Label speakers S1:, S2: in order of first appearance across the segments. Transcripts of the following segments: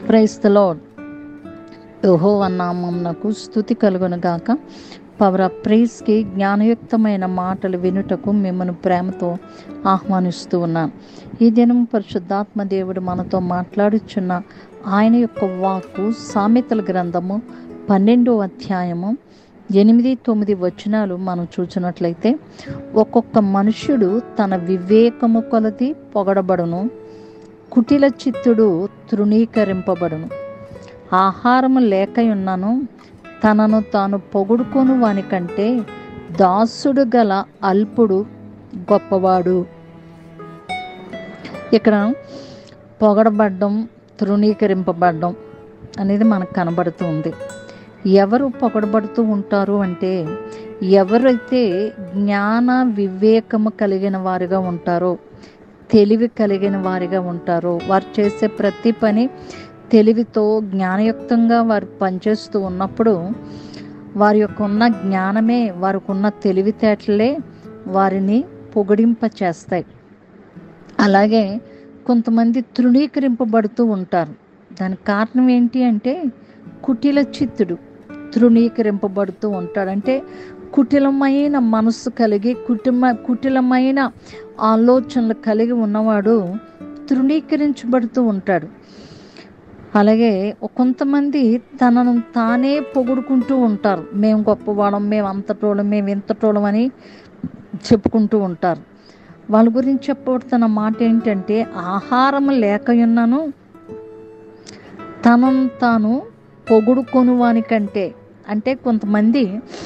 S1: క్రైస్తలో యహోవ నామమునకు స్థుతి కలుగును గాక పవర్ ఆఫ్ ప్రైజ్కి జ్ఞానయుక్తమైన మాటలు వినుటకు మిమ్మల్ని ప్రేమతో ఆహ్వానిస్తూ ఉన్నాను ఈ దినం పరిశుద్ధాత్మ దేవుడు మనతో మాట్లాడుచున్న ఆయన యొక్క వాక్కు సామెతల గ్రంథము పన్నెండో అధ్యాయము ఎనిమిది తొమ్మిది వచనాలు మనం చూసినట్లయితే ఒక్కొక్క మనుష్యుడు తన వివేకము కొలది పొగడబడును కుటిల చిత్తుడు తృణీకరింపబడును ఆహారము లేకయున్నాను తనను తాను పొగుడుకొను వానికంటే దాసుడు గల అల్పుడు గొప్పవాడు ఇక్కడ పొగడబడ్డం తృణీకరింపబడ్డం అనేది మనకు కనబడుతుంది ఎవరు పొగడబడుతూ ఉంటారు అంటే ఎవరైతే జ్ఞాన వివేకము కలిగిన వారిగా ఉంటారో తెలివి కలిగిన వారిగా ఉంటారో వారు చేసే ప్రతి పని తెలివితో జ్ఞానయుక్తంగా వారు పనిచేస్తూ ఉన్నప్పుడు వారి యొక్క ఉన్న జ్ఞానమే వారికి ఉన్న తెలివితేటలే వారిని పొగిడింప చేస్తాయి అలాగే కొంతమంది తృణీకరింపబడుతూ ఉంటారు దానికి కారణం ఏంటి అంటే కుటిల చిత్తుడు తృణీకరింపబడుతూ ఉంటాడు అంటే కుటిలమైన మనస్సు కలిగి కుటుంబ కుటిలమైన ఆలోచనలు కలిగి ఉన్నవాడు తృణీకరించబడుతూ ఉంటాడు అలాగే కొంతమంది తనను తానే పొగుడుకుంటూ ఉంటారు మేము గొప్పవాళ్ళం మేము అంతటోళం మేము ఇంతటోళం అని చెప్పుకుంటూ ఉంటారు వాళ్ళ గురించి చెప్పబడుతున్న మాట ఏంటంటే ఆహారం లేకయున్నాను తనను తాను పొగుడుకొని వానికంటే అంటే కొంతమంది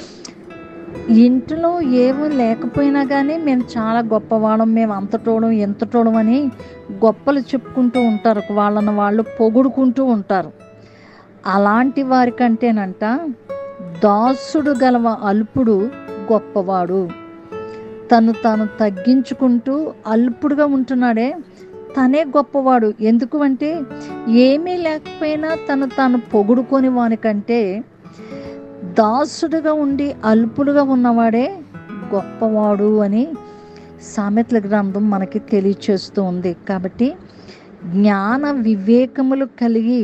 S1: ఇంట్లో ఏమీ లేకపోయినా కానీ మేము చాలా గొప్పవాళ్ళం మేము అంతటోళం ఎంతటోళం అని గొప్పలు చెప్పుకుంటూ ఉంటారు వాళ్ళని వాళ్ళు పొగుడుకుంటూ ఉంటారు అలాంటి వారికంటేనంట దాసుడు గలవ అల్పుడు గొప్పవాడు తను తాను తగ్గించుకుంటూ అల్పుడుగా ఉంటున్నాడే తనే గొప్పవాడు ఎందుకు అంటే ఏమీ లేకపోయినా తను తాను పొగుడుకొని వానికంటే దాసుడుగా ఉండి అల్పుడుగా ఉన్నవాడే గొప్పవాడు అని సామెతల గ్రంథం మనకి తెలియచేస్తూ ఉంది కాబట్టి జ్ఞాన వివేకములు కలిగి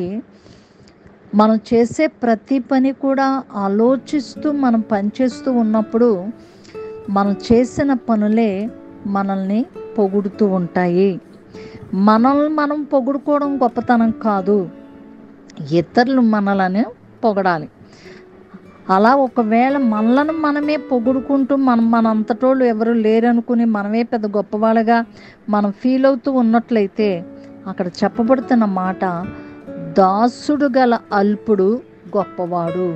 S1: మనం చేసే ప్రతి పని కూడా ఆలోచిస్తూ మనం పనిచేస్తూ ఉన్నప్పుడు మనం చేసిన పనులే మనల్ని పొగుడుతూ ఉంటాయి మనల్ని మనం పొగుడుకోవడం గొప్పతనం కాదు ఇతరులు మనలను పొగడాలి అలా ఒకవేళ మనలను మనమే పొగుడుకుంటూ మనం మన అంతటోళ్ళు ఎవరు లేరనుకుని మనమే పెద్ద గొప్పవాళ్ళగా మనం ఫీల్ అవుతూ ఉన్నట్లయితే అక్కడ చెప్పబడుతున్న మాట దాసుడు గల అల్పుడు గొప్పవాడు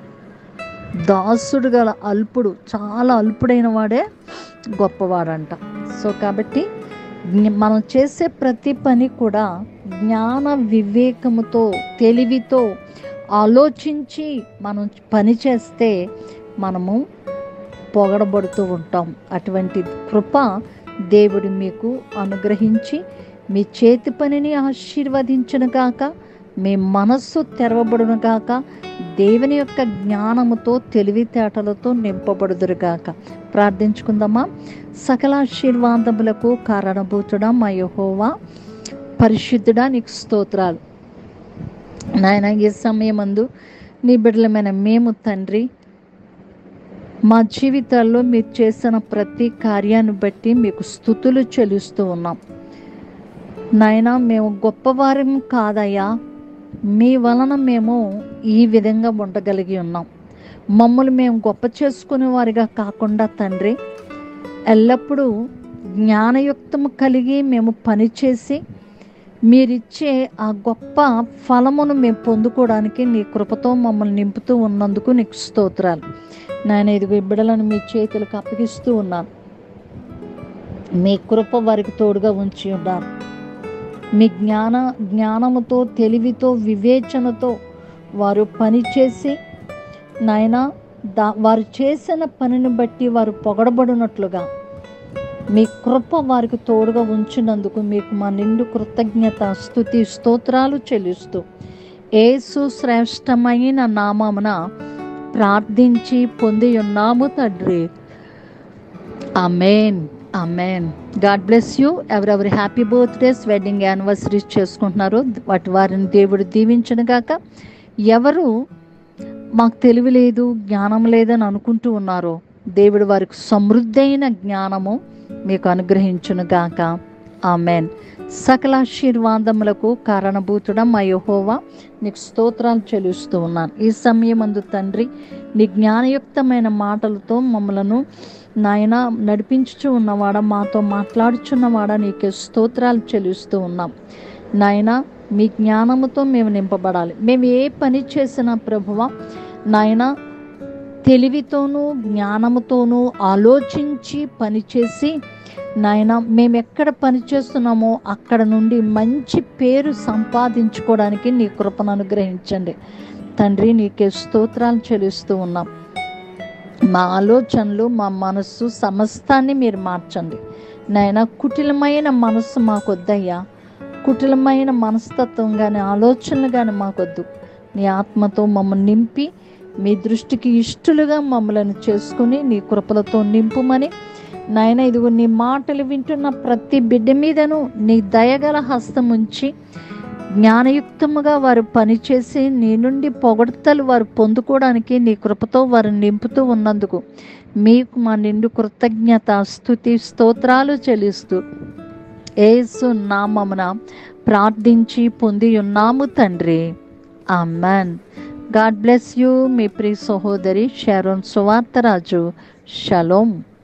S1: దాసుడు గల అల్పుడు చాలా అల్పుడైన వాడే గొప్పవాడంట సో కాబట్టి మనం చేసే ప్రతి పని కూడా జ్ఞాన వివేకముతో తెలివితో ఆలోచించి మనం పని చేస్తే మనము పొగడబడుతూ ఉంటాం అటువంటి కృప దేవుడు మీకు అనుగ్రహించి మీ చేతి పనిని ఆశీర్వదించను గాక మీ మనస్సు తెరవబడును గాక దేవుని యొక్క జ్ఞానముతో తెలివితేటలతో నింపబడుదురుగాక ప్రార్థించుకుందామా సకల ఆశీర్వాదములకు కారణభూతుడా మా యహోవా పరిశుద్ధుడా నీకు స్తోత్రాలు నాయన ఈ సమయమందు నీ బిడ్డలమైన మేము తండ్రి మా జీవితాల్లో మీరు చేసిన ప్రతి కార్యాన్ని బట్టి మీకు స్థుతులు చెల్లిస్తూ ఉన్నాం నాయన మేము గొప్పవారం కాదయ్యా మీ వలన మేము ఈ విధంగా ఉండగలిగి ఉన్నాం మమ్మల్ని మేము గొప్ప చేసుకునే వారిగా కాకుండా తండ్రి ఎల్లప్పుడూ జ్ఞానయుక్తము కలిగి మేము పనిచేసి మీరిచ్చే ఆ గొప్ప ఫలమును మేము పొందుకోవడానికి నీ కృపతో మమ్మల్ని నింపుతూ ఉన్నందుకు నీకు స్తోత్రాలు నేను ఇది బిడ్డలను మీ చేతులకు అప్పగిస్తూ ఉన్నాను మీ కృప వారికి తోడుగా ఉంచి ఉన్నారు మీ జ్ఞాన జ్ఞానముతో తెలివితో వివేచనతో వారు పనిచేసి నాయన దా వారు చేసిన పనిని బట్టి వారు పొగడబడినట్లుగా మీ కృప వారికి తోడుగా ఉంచినందుకు మీకు మా నిండు కృతజ్ఞత స్థుతి స్తోత్రాలు చెల్లిస్తూ ఏసు శ్రేష్టమైన నామమున ప్రార్థించి పొంది ఉన్నాము తండ్రి amen amen God bless you ఎవరెవరి హ్యాపీ బర్త్డేస్ వెడ్డింగ్ యానివర్సరీస్ చేసుకుంటున్నారు వాటి వారిని దేవుడు దీవించను గాక ఎవరు మాకు తెలివి లేదు జ్ఞానం లేదని అనుకుంటూ ఉన్నారో దేవుడు వారికి సమృద్ధైన జ్ఞానము మీకు అనుగ్రహించును గాక ఆమెన్ సకల ఆశీర్వాదములకు కారణభూతుడ మా యహోవా నీకు స్తోత్రాలు చెల్లిస్తూ ఉన్నాను ఈ సమయమందు తండ్రి నీ జ్ఞానయుక్తమైన మాటలతో మమ్మలను నాయన నడిపించుచు ఉన్నవాడ మాతో మాట్లాడుచున్నవాడ నీకే స్తోత్రాలు చెల్లిస్తూ ఉన్నాం నాయన మీ జ్ఞానముతో మేము నింపబడాలి మేము ఏ పని చేసినా ప్రభువ నాయన తెలివితోనూ జ్ఞానముతోనూ ఆలోచించి పనిచేసి నాయన మేము ఎక్కడ పని చేస్తున్నామో అక్కడ నుండి మంచి పేరు సంపాదించుకోవడానికి నీ కృపను అనుగ్రహించండి తండ్రి నీకే స్తోత్రాలు చెల్లిస్తూ ఉన్నాం మా ఆలోచనలు మా మనస్సు సమస్తాన్ని మీరు మార్చండి నాయన కుటిలమైన మనస్సు మాకొద్దయ్యా కుటిలమైన మనస్తత్వం కానీ ఆలోచనలు కానీ మాకొద్దు నీ ఆత్మతో మమ్మల్ని నింపి మీ దృష్టికి ఇష్టలుగా మమ్మల్ని చేసుకుని నీ కృపలతో నింపుమని నాయన ఇదిగో నీ మాటలు వింటున్న ప్రతి బిడ్డ మీదను నీ దయగల హస్తం ఉంచి జ్ఞానయుక్తముగా వారు పనిచేసి నీ నుండి పొగడ్తలు వారు పొందుకోవడానికి నీ కృపతో వారు నింపుతూ ఉన్నందుకు మీకు మా నిండు కృతజ్ఞత స్థుతి స్తోత్రాలు చెల్లిస్తూ ఏసు నామమున ప్రార్థించి పొంది ఉన్నాము తండ్రి ఆమెన్ గాడ్ బ్లెస్ యూ మీ ప్రియ సహోదరి షారోన్ సువార్తరాజు షలోం